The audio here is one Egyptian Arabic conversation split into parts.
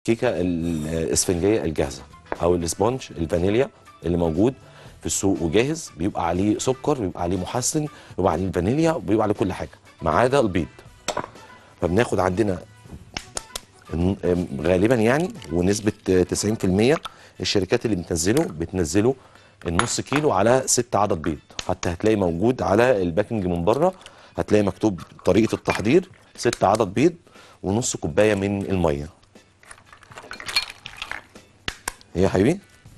الكيكه الاسفنجيه الجاهزه او الاسبونج الفانيليا اللي موجود في السوق وجاهز بيبقى عليه سكر بيبقى عليه محسن بيبقى عليه الفانيليا بيبقى عليه كل حاجه ما عدا البيض فبناخد عندنا الن- غالبا يعني ونسبه 90% الشركات اللي بتنزله بتنزله النص كيلو على ست عدد بيض حتى هتلاقي موجود على الباكنج من بره هتلاقي مكتوب طريقه التحضير ست عدد بيض ونص كوبايه من الميه ايه يا حبيبي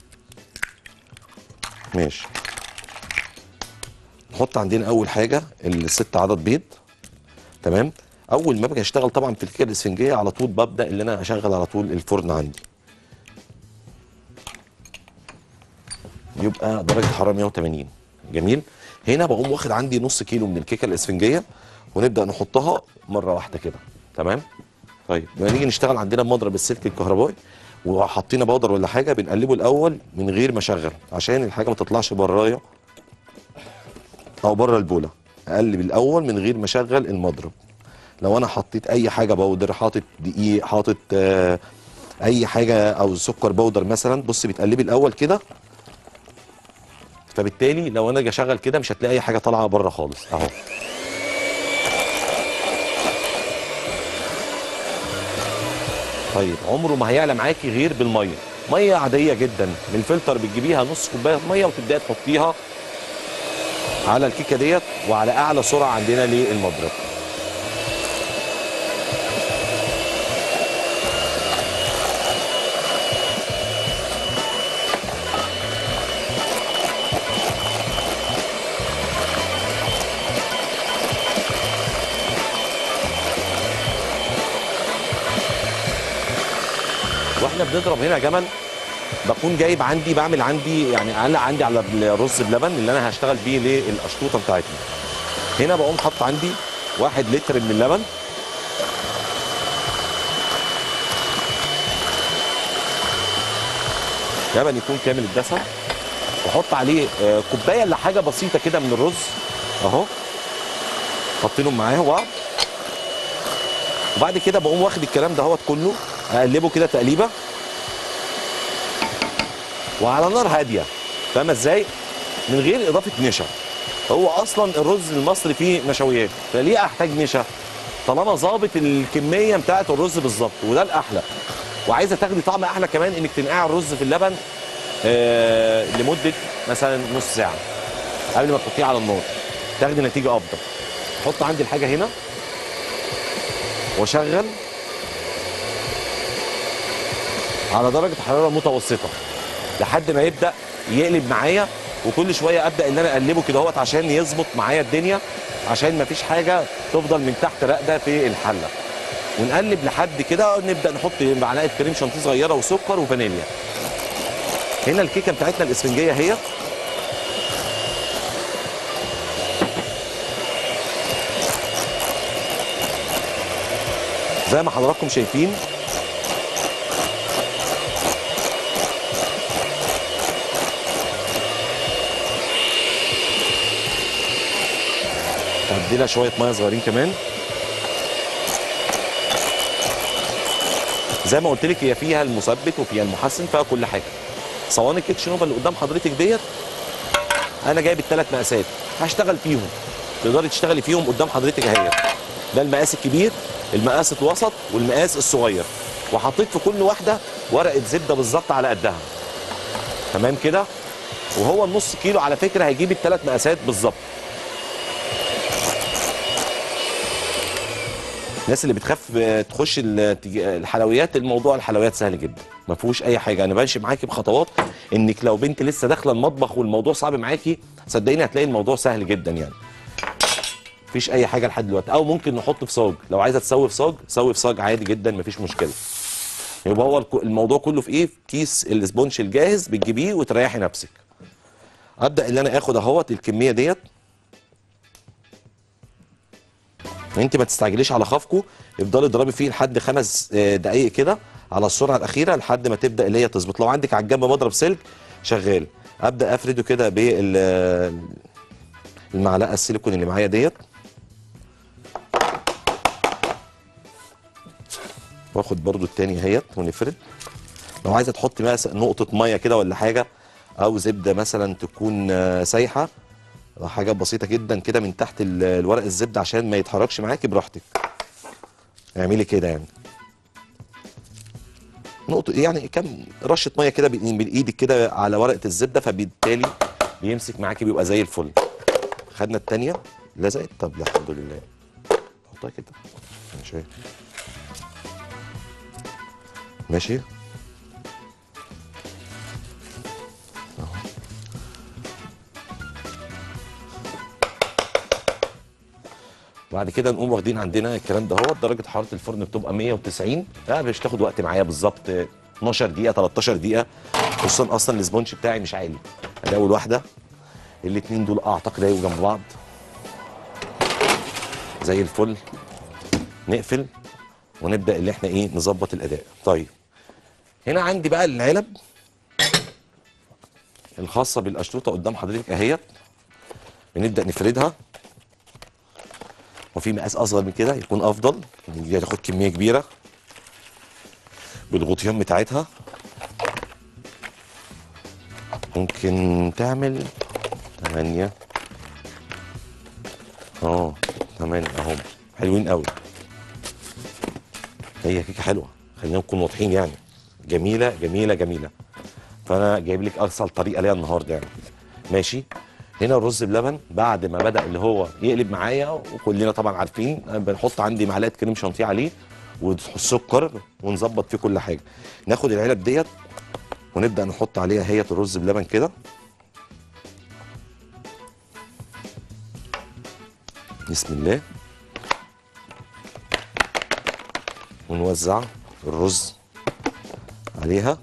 ماشي نحط عندنا اول حاجه الست عدد بيض تمام اول ما باجي اشتغل طبعا في الكيكه الاسفنجيه على طول ببدا اللي انا اشغل على طول الفرن عندي يبقى درجه حراره 180 جميل هنا بقوم واخد عندي نص كيلو من الكيكه الاسفنجيه ونبدا نحطها مره واحده كده تمام طيب لما نيجي نشتغل عندنا بمضرب السلك الكهربائي وحطينا بودر ولا حاجه بنقلبه الاول من غير ما اشغل عشان الحاجه ما تطلعش برايا او بره البوله اقلب الاول من غير ما اشغل المضرب لو انا حطيت اي حاجه بودر حاطط دقيق حاطط آه، اي حاجه او سكر بودر مثلا بص بتقلبي الاول كده فبالتالي لو انا اجي اشغل كده مش هتلاقي اي حاجه طالعه بره خالص اهو طيب عمره ما هيعلى معاكي غير بالميه ميه عاديه جدا من الفلتر بتجيبيها نص كوبايه ميه وتبداي تحطيها على الكيكه ديت وعلى اعلى سرعه عندنا للمضرب واحنا بنضرب هنا جمل بكون جايب عندي بعمل عندي يعني اقل عندي على الرز بلبن اللي انا هشتغل بيه للقشطوطه بتاعتنا هنا بقوم حاطط عندي واحد لتر من اللبن لبن يكون كامل الدسم واحط عليه آه، كوبايه الا حاجه بسيطه كده من الرز اهو حاطينهم معاه بعض وبعد كده بقوم واخد الكلام دهوت كله اقلبه كده تقليبه وعلى نار هاديه فاهمه ازاي من غير اضافه نشا هو اصلا الرز المصري فيه نشويات فليه احتاج نشا طالما ظابط الكميه بتاعه الرز بالظبط وده الاحلى وعايزه تاخدي طعم احلى كمان انك تنقعي الرز في اللبن آه لمده مثلا نص ساعه قبل ما تحطيه على النار تاخدي نتيجه افضل احط عندي الحاجه هنا واشغل على درجه حراره متوسطه لحد ما يبدا يقلب معايا وكل شويه ابدا ان انا اقلبه كده اهوت عشان يظبط معايا الدنيا عشان ما فيش حاجه تفضل من تحت راقده في الحله ونقلب لحد كده نبدا نحط معلقه كريم شانتيه صغيره وسكر وفانيليا هنا الكيكه بتاعتنا الاسفنجيه هي زي ما حضراتكم شايفين هدي لها شويه ميه صغيرين كمان زي ما قلت لك هي فيها المثبت وفيها المحسن فيها كل حاجه صواني الكيك نوفا اللي قدام حضرتك ديت انا جايب الثلاث مقاسات هشتغل فيهم تقدري تشتغلي فيهم قدام حضرتك اهي ده المقاس الكبير المقاس الوسط والمقاس الصغير وحطيت في كل واحده ورقه زبده بالظبط على قدها تمام كده وهو النص كيلو على فكره هيجيب الثلاث مقاسات بالظبط الناس اللي بتخاف آه، تخش ال- تج- الحلويات الموضوع الحلويات سهل جدا ما فيهوش اي حاجه انا بمشي معاكي بخطوات انك لو بنت لسه داخله المطبخ والموضوع صعب معاكي صدقيني هتلاقي الموضوع سهل جدا يعني مفيش اي حاجه لحد دلوقتي او ممكن نحط في صاج لو عايزه تسوي في صاج سوي في صاج عادي جدا مفيش مشكله يبقى هو الك- الموضوع كله في ايه في كيس الاسبونش الجاهز بتجيبيه وتريحي نفسك ابدا ان انا اخد اهوت الكميه ديت انت ما تستعجليش على خفقه افضلي اضربي فيه لحد خمس آه، دقايق كده على السرعه الاخيره لحد ما تبدا اللي هي تظبط لو عندك على الجنب مضرب سلك شغال ابدا افرده كده بال المعلقه السيليكون اللي معايا ديت واخد برضو التانية اهيت ونفرد لو عايزه تحطي مثلا نقطه ميه كده ولا حاجه او زبده مثلا تكون آه، سايحه حاجه بسيطه جدا كده من تحت ال- الورق الزبده عشان ما يتحركش معاكي براحتك اعملي كده يعني نقطه يعني كم رشه ميه كده بإيد- بايدك كده على ورقه الزبده فبالتالي بيمسك معاكي بيبقى زي الفل خدنا التانية لزقت طب لا الحمد لله نحطها كده ماشي ماشي بعد كده نقوم واخدين عندنا الكلام ده هو درجه حراره الفرن بتبقى 190 لا مش تاخد وقت معايا بالظبط 12 دقيقه 13 دقيقه خصوصا اصلا السبونج بتاعي مش عالي ادي اول واحده الاثنين دول اعتقد هيبقوا جنب بعض زي الفل نقفل ونبدا اللي احنا ايه نظبط الاداء طيب هنا عندي بقى العلب الخاصه بالاشرطه قدام حضرتك اهيت بنبدا نفردها وفي مقاس اصغر من كده يكون افضل دي هتاخد كميه كبيره بالغطيان بتاعتها ممكن تعمل تمانية اه تمانية اهم حلوين قوي هي كيكه حلوه خلينا نكون واضحين يعني جميله جميله جميله فانا جايب لك ارسل طريقه ليها النهارده يعني ماشي هنا الرز بلبن بعد ما بدا اللي هو يقلب معايا وكلنا طبعا عارفين بنحط عندي معلقه كريم شانتيه عليه والسكر ونظبط فيه كل حاجه ناخد العلب ديت ونبدا نحط عليها هي الرز بلبن كده بسم الله ونوزع الرز عليها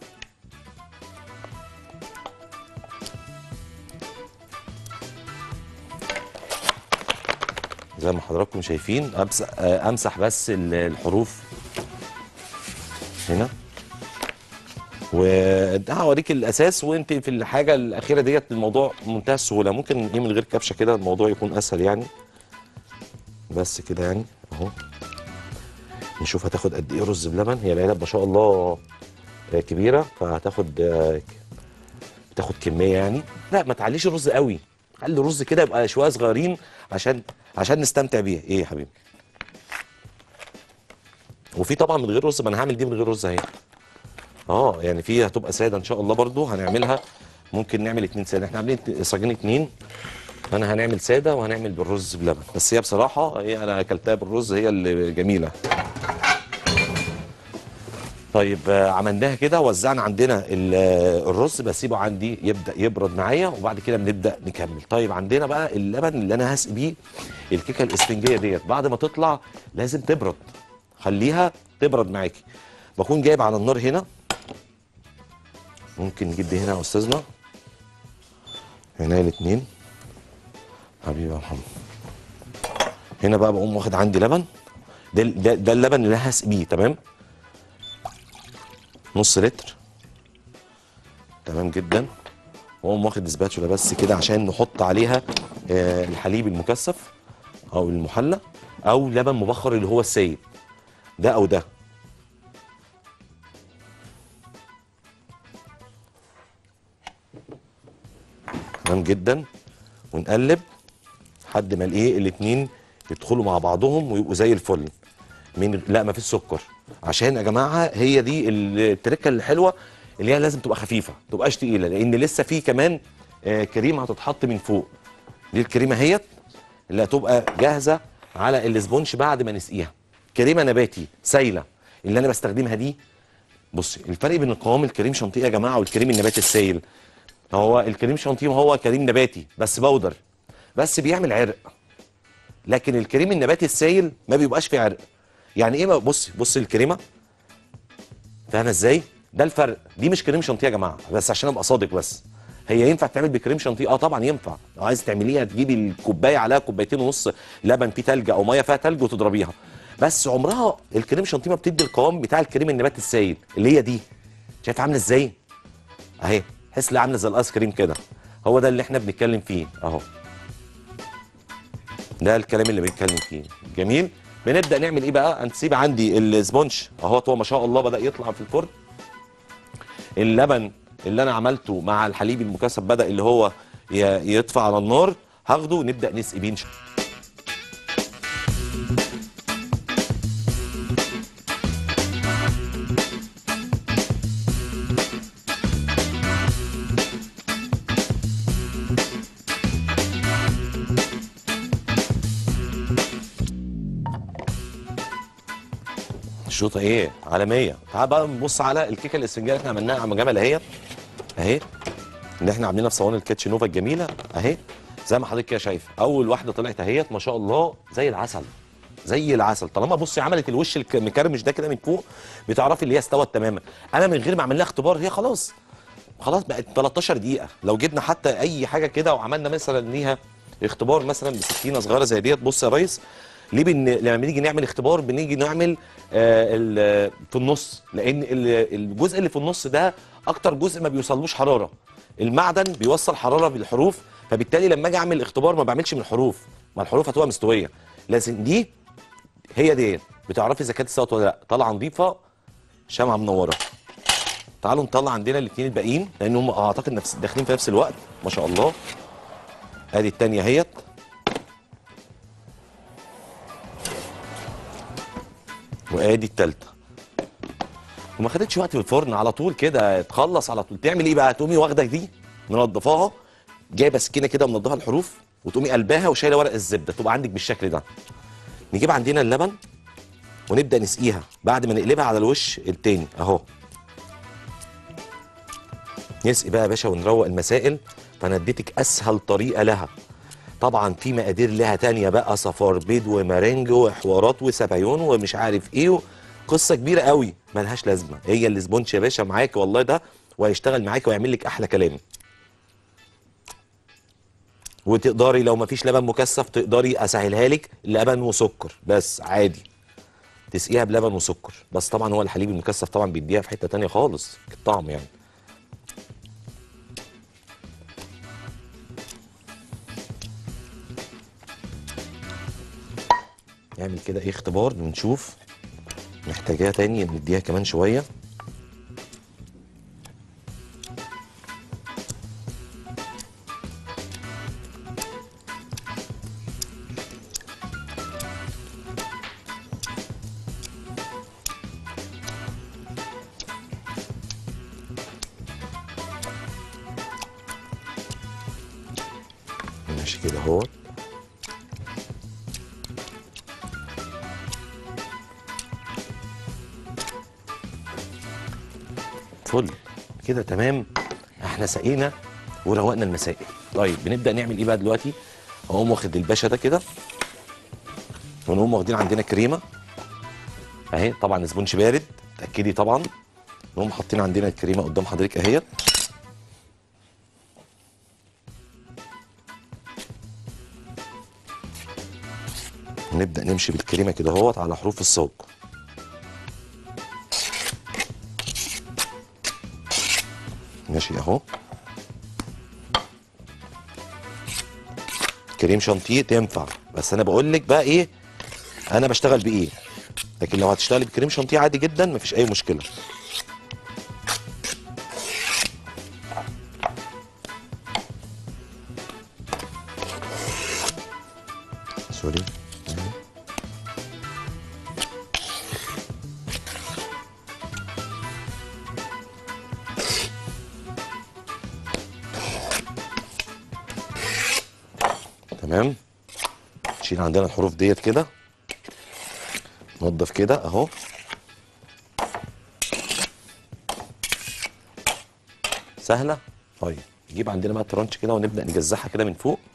زي ما حضراتكم شايفين امسح آه، امسح بس ال- الحروف هنا وهوريك الاساس وانت في الحاجه الاخيره ديت الموضوع منتهى السهوله ممكن ايه من غير كبشه كده الموضوع يكون اسهل يعني بس كده يعني اهو نشوف هتاخد قد ايه رز بلبن هي العلب ما شاء الله آه، كبيره فهتاخد آه، بتاخد كميه يعني لا ما تعليش الرز قوي خلي الرز كده يبقى شويه صغيرين عشان عشان نستمتع بيه ايه يا حبيبي وفي طبعا من غير رز ما انا هعمل دي من غير رز اهي اه يعني في هتبقى ساده ان شاء الله برضو هنعملها ممكن نعمل اتنين ساده احنا عاملين صاجين اتنين فانا هنعمل ساده وهنعمل بالرز بلبن بس هي بصراحه هي انا اكلتها بالرز هي اللي جميله طيب آه، عملناها كده وزعنا عندنا ال- آه، الرز بسيبه عندي يبدا يبرد معايا وبعد كده بنبدا نكمل طيب عندنا بقى اللبن اللي انا هسقي بيه الكيكه الاسفنجيه ديت بعد ما تطلع لازم تبرد خليها تبرد معاكي بكون جايب على النار هنا ممكن نجيب دي هنا يا استاذنا هنا الاثنين حبيبي يا محمد هنا بقى بقوم واخد عندي لبن ده ده, ده اللبن اللي هسقي بيه تمام نص لتر تمام جدا واقوم واخد سباتشولا بس كده عشان نحط عليها آه، الحليب المكثف او المحلى او لبن مبخر اللي هو السايب ده او ده تمام جدا ونقلب لحد ما الايه الاتنين يدخلوا مع بعضهم ويبقوا زي الفل من لا ما فيش سكر عشان يا جماعه هي دي التركه الحلوه اللي هي لازم تبقى خفيفه ما تبقاش تقيله لان لسه في كمان آه، كريمه هتتحط من فوق دي الكريمه اهيت اللي هتبقى جاهزه على الاسبونج بعد ما نسقيها كريمه نباتي سايله اللي انا بستخدمها دي بص الفرق بين القوام الكريم شانتيه يا جماعه والكريم النباتي السائل هو الكريم شانتيه هو كريم نباتي بس بودر بس بيعمل عرق لكن الكريم النباتي السائل ما بيبقاش فيه عرق يعني ايه بقى؟ بص بص الكريمه فاهمه ازاي ده الفرق دي مش كريم شانتيه يا جماعه بس عشان ابقى صادق بس هي ينفع تعمل بكريم شانتيه اه طبعا ينفع لو عايز تعمليها تجيبي الكوبايه عليها كوبايتين ونص لبن فيه تلج او ميه فيها تلج وتضربيها بس عمرها الكريم شانتيه ما بتدي القوام بتاع الكريم النباتي السائل اللي هي دي شايف عامله ازاي اهي تحس انها عامله زي الايس كريم كده هو ده اللي احنا بنتكلم فيه اهو ده الكلام اللي بنتكلم فيه جميل بنبدا نعمل ايه بقى هنسيب عندي السبونج اهوت هو ما شاء الله بدا يطلع في الفرن اللبن اللي انا عملته مع الحليب المكثف بدا اللي هو ي- يطفى على النار هاخده ونبدا نسقي بيه إن شاء الشوطه ايه عالميه تعال بقى نبص على الكيكه الاسفنجيه اللي احنا عملناها عم جمال اهي اهي اللي احنا عاملينها في صواني الكاتش نوفا الجميله اهي زي ما حضرتك كده شايف اول واحده طلعت اهيت ما شاء الله زي العسل زي العسل طالما بصي عملت الوش الك- المكرمش ده كده من فوق بتعرفي اللي هي استوت تماما انا من غير ما اعمل لها اختبار هي خلاص خلاص بقت 13 دقيقه لو جبنا حتى اي حاجه كده وعملنا مثلا ليها اختبار مثلا بسكينه صغيره زي ديت بص يا ريس ليه بن... لما بنيجي نعمل اختبار بنيجي نعمل آه ال... في النص لان ال- الجزء اللي في النص ده اكتر جزء ما بيوصلوش حراره المعدن بيوصل حراره بالحروف فبالتالي لما اجي اعمل اختبار ما بعملش من الحروف ما الحروف هتبقى مستويه لازم دي هي دي بتعرفي اذا كانت استوت ولا لا طالعه نظيفه شمعه منوره تعالوا نطلع عندنا الاثنين الباقيين لان هم اعتقد نفس داخلين في نفس الوقت ما شاء الله ادي الثانيه اهيت وادي الثالثه وما خدتش وقت في الفرن على طول كده تخلص على طول تعمل ايه بقى تقومي واخده دي منضفاها جايبه سكينه كده منضفه الحروف وتقومي قلباها وشايله ورق الزبده تبقى عندك بالشكل ده نجيب عندنا اللبن ونبدا نسقيها بعد ما نقلبها على الوش التاني اهو نسقي بقى يا باشا ونروق المسائل فانا اديتك اسهل طريقه لها طبعا في مقادير لها تانية بقى صفار بيض ومارينج وحوارات وسبايون ومش عارف ايه قصه كبيره قوي ملهاش لازمه هي الاسبونش يا باشا معاك والله ده وهيشتغل معاك ويعمل لك احلى كلام وتقدري لو مفيش لبن مكثف تقدري اسهلها لك لبن وسكر بس عادي تسقيها بلبن وسكر بس طبعا هو الحليب المكثف طبعا بيديها في حته تانية خالص في الطعم يعني نعمل كده ايه اختبار ونشوف محتاجاها تاني نديها كمان شويه ماشي كده اهو فل كده تمام احنا سقينا وروقنا المسائل طيب بنبدا نعمل ايه بقى دلوقتي اقوم واخد الباشا ده كده ونقوم واخدين عندنا كريمه اهي طبعا سبونج بارد تاكدي طبعا نقوم حاطين عندنا الكريمه قدام حضرتك اهيت ونبدا نمشي بالكريمه كده اهوت على حروف الصاج ماشي اهو كريم شانتيه تنفع بس انا بقول لك بقى ايه انا بشتغل بايه لكن لو هتشتغلي بكريم شانتيه عادي جدا مفيش اي مشكله سوري تمام نشيل عندنا الحروف ديت كده ننضف كده اهو سهله طيب نجيب عندنا بقى الترانش كده ونبدا نجزعها كده من فوق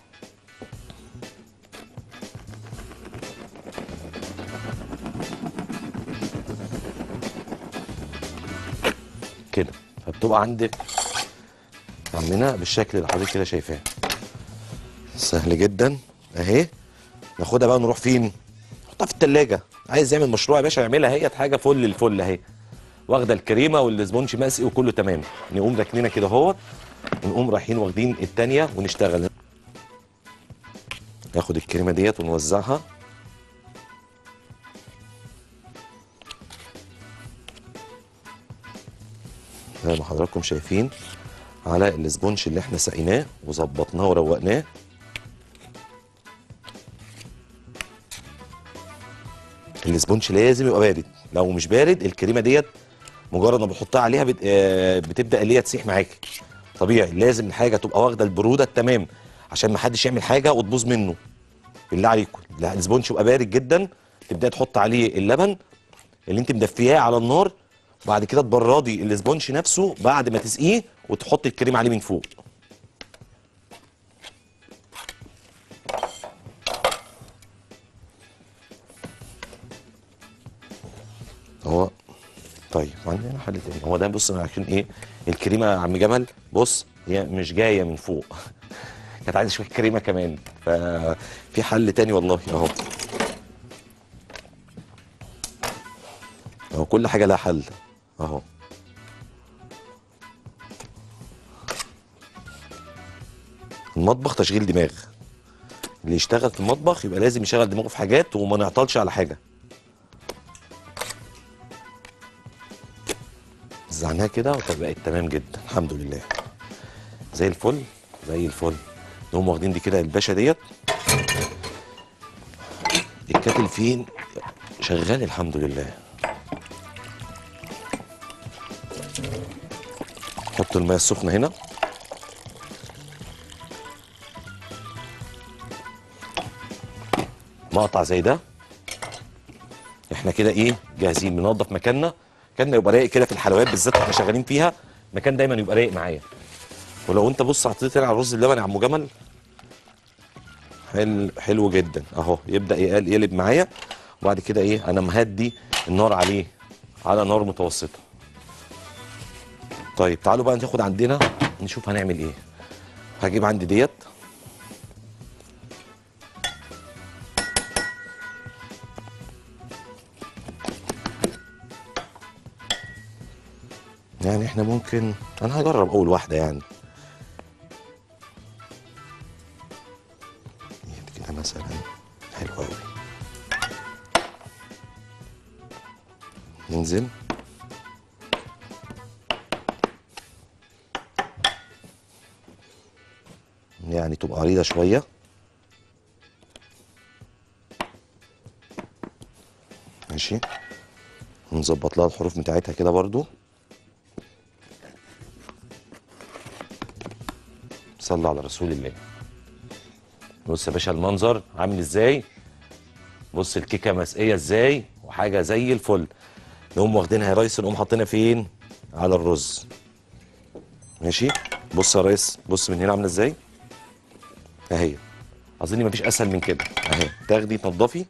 كده فبتبقى عندك عاملينها بالشكل اللي حضرتك كده شايفاه سهل جدا اهي ناخدها بقى نروح فين نحطها في التلاجة عايز يعمل مشروع يا باشا يعملها هي حاجه فل الفل اهي واخده الكريمه والسبونج مسقي وكله تمام نقوم راكنينها كده اهوت ونقوم رايحين واخدين التانية ونشتغل ناخد الكريمه ديت ونوزعها زي ما حضراتكم شايفين على الاسبونج اللي احنا سقيناه وظبطناه وروقناه الاسبونج لازم يبقى بارد لو مش بارد الكريمه ديت مجرد ما بتحطها عليها بت... آه، بتبدا اللي هي تسيح معاكي طبيعي لازم الحاجه تبقى واخده البروده التمام عشان ما حدش يعمل حاجه وتبوظ منه بالله عليكم لا الاسبونج يبقى بارد جدا تبداي تحط عليه اللبن اللي انت مدفياه على النار وبعد كده تبردي الاسبونج نفسه بعد ما تسقيه وتحطي الكريمه عليه من فوق هو طيب عندنا حل تاني هو ده بص عشان ايه الكريمه يا عم جمل بص هي مش جايه من فوق كانت عايزه شويه كريمه كمان ففي حل تاني والله اهو اهو كل حاجه لها حل اهو المطبخ تشغيل دماغ اللي يشتغل في المطبخ يبقى لازم يشغل دماغه في حاجات وما نعطلش على حاجه وزعناها كده وبقت تمام جدا الحمد لله زي الفل زي الفل نقوم واخدين دي كده الباشا ديت الكاتل فين شغال الحمد لله حط الميه السخنه هنا مقطع زي ده احنا كده ايه جاهزين بننظف مكاننا مكاننا يبقى رايق كده في الحلويات بالذات احنا شغالين فيها مكان دايما يبقى رايق معايا ولو انت بص حطيت هنا على الرز اللبن يا عم جمل حلو حلو جدا اهو يبدا يقل- يقلب معايا وبعد كده ايه انا مهدي النار عليه على نار متوسطه طيب تعالوا بقى ناخد عندنا نشوف هنعمل ايه هجيب عندي ديت يعني احنا ممكن انا هجرب اول واحده يعني دي كده مثلا حلو قوي ننزل يعني تبقى عريضه شويه ماشي ونظبط لها الحروف بتاعتها كده برضو صلى على رسول الله بص يا باشا المنظر عامل ازاي بص الكيكه مسقيه ازاي وحاجه زي الفل نقوم واخدينها يا ريس نقوم حاطينها فين على الرز ماشي بص يا ريس بص من هنا عامله ازاي اهي اظن مفيش اسهل من كده اهي تاخدي تنضفي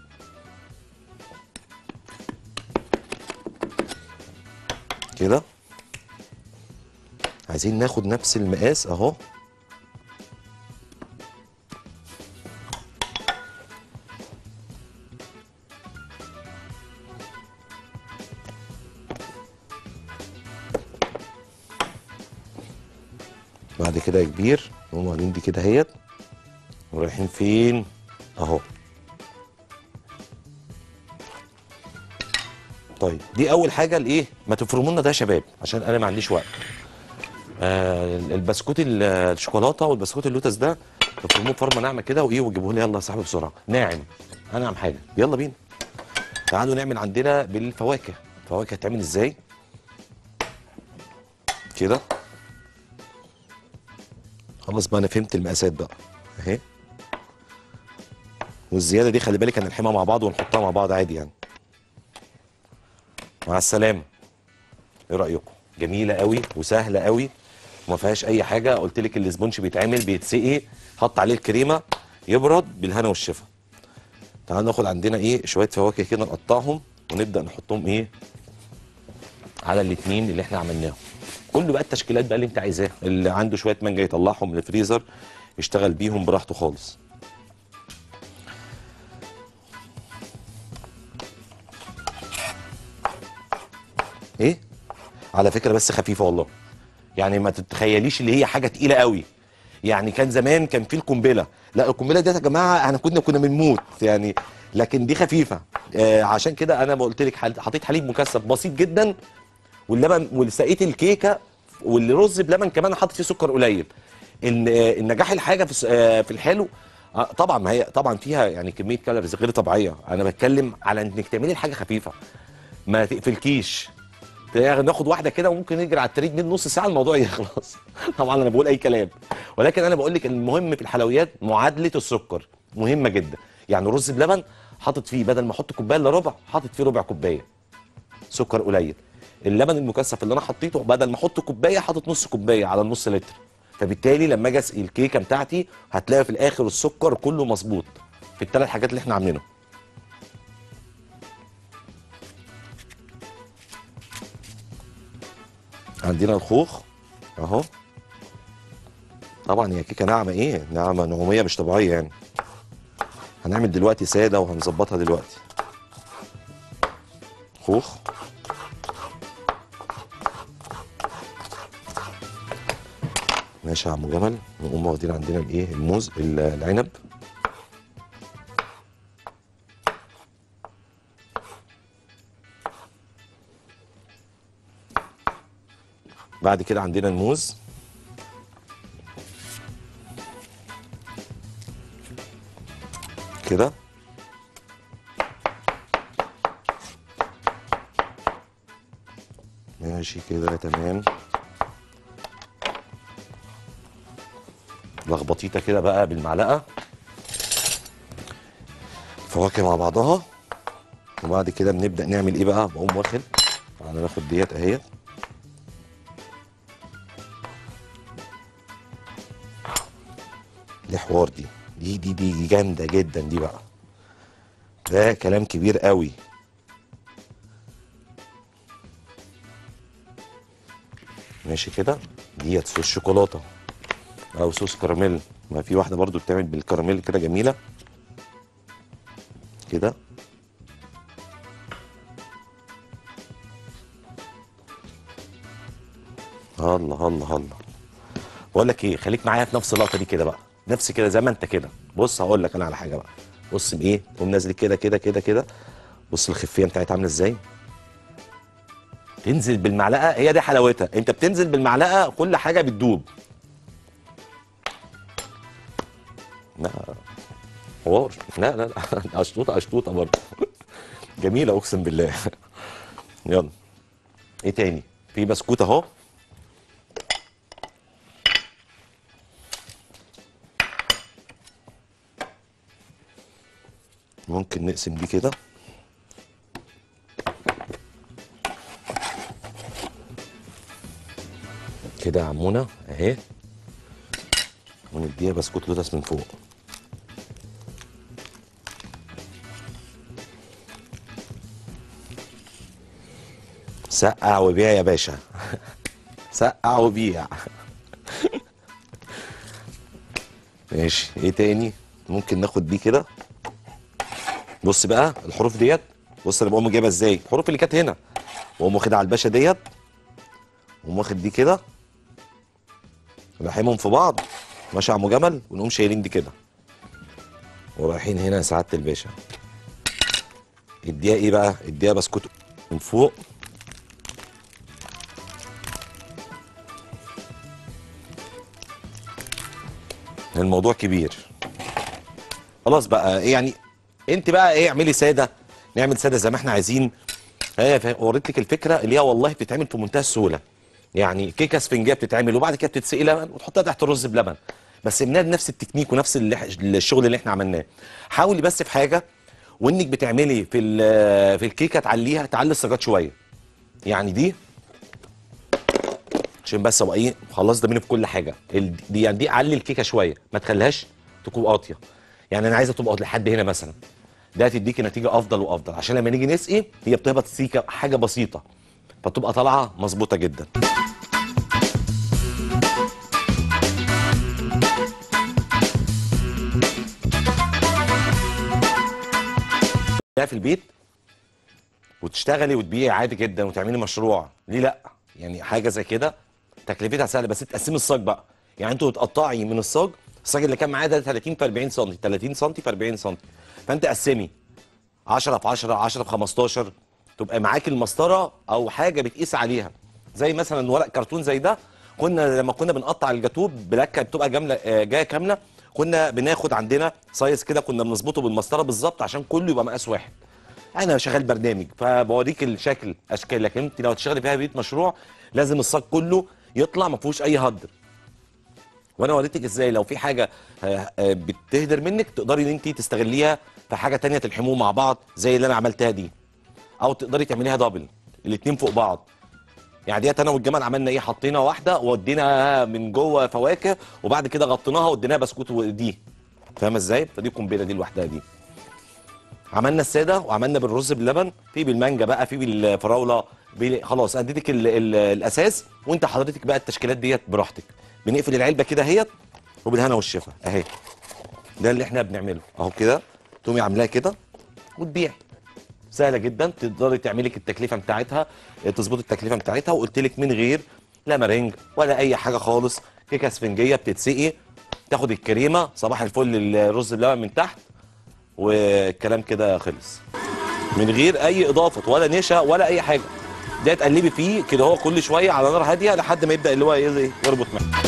كده عايزين ناخد نفس المقاس اهو بعد كده يا كبير نقوم واخدين دي كده اهيت ورايحين فين اهو طيب دي اول حاجه الايه ما تفرموا لنا ده يا شباب عشان انا ما عنديش وقت آه البسكوت ال- الشوكولاته والبسكوت اللوتس ده تفرموه فرمه ناعمه كده وايه وتجيبوه لي يلا يا صاحبي بسرعه ناعم انعم حاجه يلا بينا تعالوا نعمل عندنا بالفواكه الفواكه هتعمل ازاي كده خلاص بقى انا فهمت المقاسات بقى اهي والزياده دي خلي بالك هنلحمها مع بعض ونحطها مع بعض عادي يعني مع السلامه ايه رايكم جميله قوي وسهله قوي وما فيهاش اي حاجه قلت لك الاسبونج بيتعمل بيتسقي حط عليه الكريمه يبرد بالهنا والشفا تعالوا ناخد عندنا ايه شويه فواكه كده نقطعهم ونبدا نحطهم ايه على الاثنين اللي احنا عملناهم كله بقى التشكيلات بقى اللي انت عايزاها اللي عنده شويه مانجا يطلعهم من الفريزر يشتغل بيهم براحته خالص ايه على فكره بس خفيفه والله يعني ما تتخيليش اللي هي حاجه تقيله قوي يعني كان زمان كان في القنبله لا القنبله دي يا جماعه احنا كنا كنا بنموت يعني لكن دي خفيفه آه عشان كده انا ما قلت لك حل- حطيت حليب مكثف بسيط جدا واللبن ولسقيت الكيكه والرز بلبن كمان حاطط فيه سكر قليل ان آه، النجاح الحاجه في الس- آه، في الحلو آه، طبعا ما هي طبعا فيها يعني كميه كالوريز غير طبيعيه انا بتكلم على انك تعملي الحاجه خفيفه ما تقفلكيش تلاقي ناخد واحده كده وممكن نجري على التريد من نص ساعه الموضوع يخلص طبعا انا بقول اي كلام ولكن انا بقول لك المهم في الحلويات معادله السكر مهمه جدا يعني الرز بلبن حاطط فيه بدل ما احط كوبايه الا ربع حاطط فيه ربع كوبايه سكر قليل اللبن المكثف اللي انا حطيته بدل ما احط كوبايه حاطط نص كوبايه على النص لتر فبالتالي لما اجي اسقي الكيكه بتاعتي هتلاقي في الاخر السكر كله مظبوط في الثلاث حاجات اللي احنا عاملينهم عندنا الخوخ اهو طبعا هي كيكه ناعمه ايه ناعمه نعوميه مش طبيعيه يعني هنعمل دلوقتي ساده وهنظبطها دلوقتي خوخ ماشي يا عم جمل نقوم واخدين عندنا الايه الموز ال- العنب بعد كده عندنا الموز كده ماشي كده تمام لخبطيطه كده بقى بالمعلقه فواكه مع بعضها وبعد كده بنبدا نعمل ايه بقى بقوم واخد انا باخد ديت اهي دي حوار دي دي دي دي جامده جدا دي بقى ده كلام كبير قوي ماشي كده ديت صوص شوكولاته او صوص كراميل ما في واحده برضو بتعمل بالكراميل كده جميله كده الله الله الله بقول لك ايه خليك معايا في نفس اللقطه دي كده بقى نفس كده زي ما انت كده بص هقول لك انا على حاجه بقى بص بايه تقوم نازل كده كده كده كده بص الخفيه بتاعتها عامله ازاي تنزل بالمعلقه هي دي حلاوتها انت بتنزل بالمعلقه كل حاجه بتدوب لا حوار لا لا لا اشطوطه اشطوطه برضه جميله اقسم بالله يلا ايه تاني في بسكوت اهو ممكن نقسم دي كده كده يا عمونا اهي ونديها بسكوت لوتس من فوق سقع وبيع يا باشا سقع وبيع ماشي ايه تاني ممكن ناخد دي كده بص بقى الحروف ديت بص انا بقوم جايبها ازاي الحروف اللي كانت هنا واقوم واخدها على الباشا ديت واقوم واخد دي كده لاحمهم في بعض ماشي يا عم جمل ونقوم شايلين دي كده ورايحين هنا يا سعاده الباشا اديها ايه بقى اديها بسكوت من فوق الموضوع كبير خلاص بقى إيه يعني انت بقى ايه اعملي ساده نعمل ساده زي ما احنا عايزين هي فا- وريت لك الفكره اللي هي والله بتتعمل في منتهى السهوله يعني كيكه اسفنجيه بتتعمل وبعد كده بتتسقي لبن وتحطها تحت الرز بلبن بس بنعمل نفس التكنيك ونفس اللي- الشغل اللي احنا عملناه حاولي بس في حاجه وانك بتعملي في ال- في الكيكه تعليها تعلي السجات شويه يعني دي عشان بس ابقى ايه خلاص ده مني في كل حاجه ال- دي يعني دي علي الكيكه شويه ما تخليهاش تكون قاطيه يعني انا عايزه تبقى لحد هنا مثلا ده هتديكي نتيجه افضل وافضل عشان لما نيجي نسقي هي بتهبط سيكه حاجه بسيطه فتبقى طالعه مظبوطه جدا ده في البيت وتشتغلي وتبيعي عادي جدا وتعملي مشروع ليه لا يعني حاجه زي كده تكلفتها سهله بس تقسمي الصاج بقى يعني انتوا تقطعي من الصاج الصاج اللي كان معايا ده 30 في 40 سم 30 سم في 40 سم فانت قسمي 10 في 10 10 في 15 تبقى معاك المسطره او حاجه بتقيس عليها زي مثلا ورق كرتون زي ده كنا لما كنا بنقطع الجاتوه بلاكه بتبقى جامله آه، جايه كامله كنا بناخد عندنا سايز كده كنا بنظبطه بالمسطره بالظبط عشان كله يبقى مقاس واحد انا شغال برنامج فبوريك الشكل اشكال لكن انت لو تشتغلي فيها بيت مشروع لازم الصاج كله يطلع ما فيهوش اي هدر وانا وريتك ازاي لو في حاجه آه، آه، بتهدر منك تقدري ان انت تستغليها في حاجه تانية تلحموه مع بعض زي اللي انا عملتها دي او تقدري تعمليها دبل الاتنين فوق بعض يعني ديت انا والجمال عملنا ايه حطينا واحده وودينا من جوه فواكه وبعد كده غطيناها واديناها بسكوت ودي فاهمه ازاي فدي قنبله دي لوحدها دي عملنا الساده وعملنا بالرز باللبن في بالمانجا بقى في بالفراوله بال- خلاص اديتك ال ال الاساس وانت حضرتك بقى التشكيلات ديت براحتك بنقفل العلبه كده اهيت وبالهنا والشفا اهي ده اللي احنا بنعمله اهو كده تقومي عاملاها كده وتبيعي سهله جدا تقدري تعملي لك التكلفه بتاعتها تظبطي التكلفه بتاعتها وقلت لك من غير لا مارينج ولا اي حاجه خالص كيكه اسفنجيه بتتسقي تاخد الكريمه صباح الفل الرز بلبن من تحت والكلام كده خلص من غير اي اضافه ولا نشا ولا اي حاجه ده تقلبي فيه كده هو كل شويه على نار هاديه لحد ما يبدا اللي هو إيه، يربط معاك